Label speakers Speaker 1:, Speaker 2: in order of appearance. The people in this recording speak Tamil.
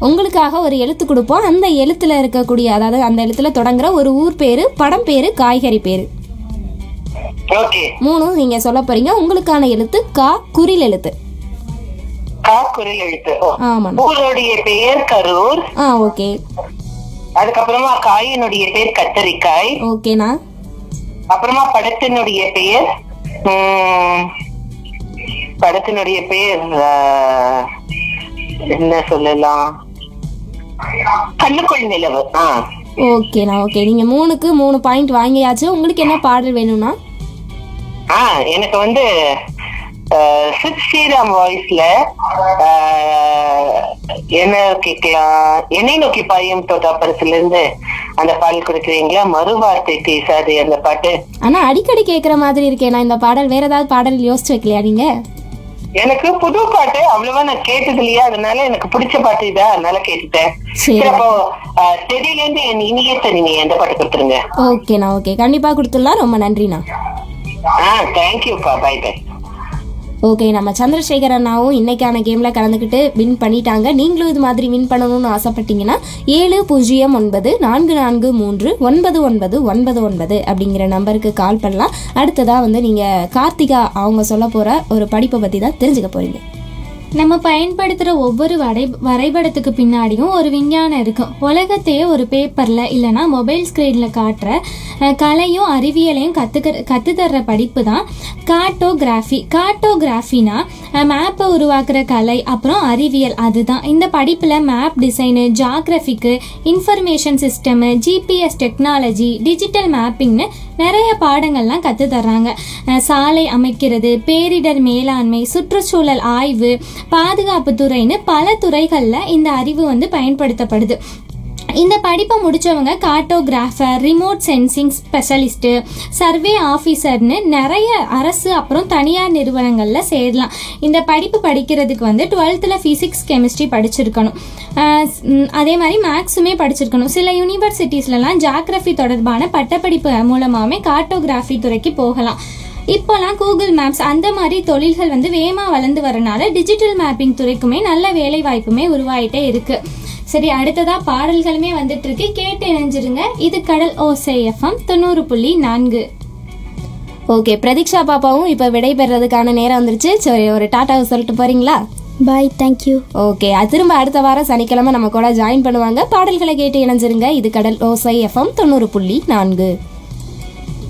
Speaker 1: உங்களுக்காக ஒரு எழுத்து கொடுப்போம் அந்த எழுத்துல இருக்கக்கூடிய அதாவது அந்த எழுத்துல தொடங்குற ஒரு ஊர் பேரு படம் பேரு காய்கறி பேரு
Speaker 2: ஓகே
Speaker 1: மூணும் நீங்க சொல்ல போறீங்க உங்களுக்கான எழுத்து கா குறில் எழுத்து
Speaker 2: கா குரல் எழுத்து ஓ.
Speaker 1: ஆமாண்ணா
Speaker 2: ஊருடைய பெயர் கரூர்
Speaker 1: ஆ ஓகே
Speaker 2: அதுக்கப்புறமா காயினுடைய பேர் கத்தரிக்காய்
Speaker 1: ஓகேண்ணா
Speaker 2: அப்புறமா படத்தினுடைய பெயர் உம், படத்தினுடைய பெயர் ஆஹ், என்ன சொல்லலாம் கண்ணுக்குள் நிலவு ஆ
Speaker 1: ஓகேண்ணா ஓகே நீங்க மூணுக்கு மூணு பாயிண்ட் வாங்கியாச்சு உங்களுக்கு என்ன பாடல் வேணும்னா
Speaker 2: ஆ எனக்கு வந்து சித் ஸ்ரீராம் வாய்ஸ்ல என்ன கேட்கலாம் என்னை நோக்கி பாயும் தோட்டா படத்துல இருந்து அந்த பாடல் கொடுக்குறீங்களா மறுவார்த்தை பேசாது அந்த பாட்டு
Speaker 1: ஆனா அடிக்கடி கேக்குற மாதிரி இருக்கே நான் இந்த பாடல் வேற ஏதாவது பாடல் யோசிச்சு வைக்கலையா நீங்க
Speaker 2: எனக்கு புது பாட்டு அவ்வளவா நான் கேட்டது இல்லையா அதனால எனக்கு பிடிச்ச பாட்டு இதா அதனால கேட்டுட்டேன்
Speaker 1: சரி.
Speaker 2: சரி அப்போ செடியில இருந்து என் இனிய தனிமை எந்த பாட்டு கொடுத்துருங்க
Speaker 1: ஓகேண்ணா ஓகே கண்டிப்பா கொடுத்துடலாம் ரொம்ப நன்றிண்ணா
Speaker 2: ஆ தேங்க்யூப்பா பை பை
Speaker 1: ஓகே நம்ம சந்திரசேகர் அண்ணாவும் இன்னைக்கான கேம்ல கலந்துக்கிட்டு வின் பண்ணிட்டாங்க நீங்களும் இது மாதிரி வின் பண்ணணும்னு ஆசைப்பட்டீங்கன்னா ஏழு பூஜ்ஜியம் ஒன்பது நான்கு நான்கு மூன்று ஒன்பது ஒன்பது ஒன்பது ஒன்பது அப்படிங்கிற நம்பருக்கு கால் பண்ணலாம் அடுத்ததா வந்து நீங்க கார்த்திகா அவங்க சொல்ல போற ஒரு படிப்பை பத்தி தான் தெரிஞ்சுக்க போறீங்க
Speaker 3: நம்ம பயன்படுத்துகிற ஒவ்வொரு வரை வரைபடத்துக்கு பின்னாடியும் ஒரு விஞ்ஞானம் இருக்கும் உலகத்தையே ஒரு பேப்பரில் இல்லைனா மொபைல் ஸ்க்ரீனில் காட்டுற அஹ், கலையும் அறிவியலையும் கற்றுக்க கற்றுத்தர்ற படிப்பு தான் கார்ட்டோகிராஃபி கார்ட்டோகிராஃபினா மேப்பை உருவாக்குற கலை அப்புறம் அறிவியல் அதுதான் இந்த படிப்பில் மேப் டிசைனு ஜாகிரஃபிக்கு information system GPS technology digital மேப்பிங்னு நிறைய பாடங்கள்லாம் கற்று தர்றாங்க அஹ் சாலை அமைக்கிறது பேரிடர் மேலாண்மை சுற்றுச்சூழல் ஆய்வு பாதுகாப்பு துறைன்னு பல துறைகளில் இந்த அறிவு வந்து பயன்படுத்தப்படுது இந்த படிப்பை முடிச்சவங்க cartographer remote sensing specialist survey ஆஃபீஸர்னு நிறைய அரசு அப்புறம் தனியார் நிறுவனங்களில் சேரலாம் இந்த படிப்பு படிக்கிறதுக்கு வந்து டுவெல்த்தில் ஃபிசிக்ஸ் கெமிஸ்ட்ரி படிச்சிருக்கணும் ஆஹ் ஸ்- ம், அதே மாதிரி மேக்ஸுமே படிச்சிருக்கணும் சில யூனிவர்சிட்டிஸ்லலாம் ஜாகிரஃபி தொடர்பான பட்டப்படிப்பு மூலமாகவே கார்ட்டோகிராஃபி துறைக்கு போகலாம் இப்போலாம் கூகுள் மேப்ஸ் அந்த மாதிரி தொழில்கள் வந்து வேகமாக வளர்ந்து வரனால டிஜிட்டல் மேப்பிங் துறைக்குமே நல்ல வேலை வாய்ப்புமே உருவாயிட்டே இருக்கு சரி அடுத்ததா பாடல்களுமே வந்துட்டு இருக்கு கேட்டு இணைஞ்சிருங்க இது கடல் ஓசை எஃப்எம் தொண்ணூறு புள்ளி நான்கு
Speaker 1: ஓகே பிரதீக்ஷா பாப்பாவும் இப்போ விடைபெறதுக்கான நேரம் வந்துருச்சு சரி ஒரு டாட்டாவை சொல்லிட்டு போறீங்களா
Speaker 4: பாய் தேங்க்யூ
Speaker 1: ஓகே அது திரும்ப அடுத்த வாரம் சனிக்கிழமை நம்ம கூட ஜாயின் பண்ணுவாங்க பாடல்களை கேட்டு இணைஞ்சிருங்க இது கடல் ஓசை எஃப்எம் தொண்ணூறு புள்ளி நான்கு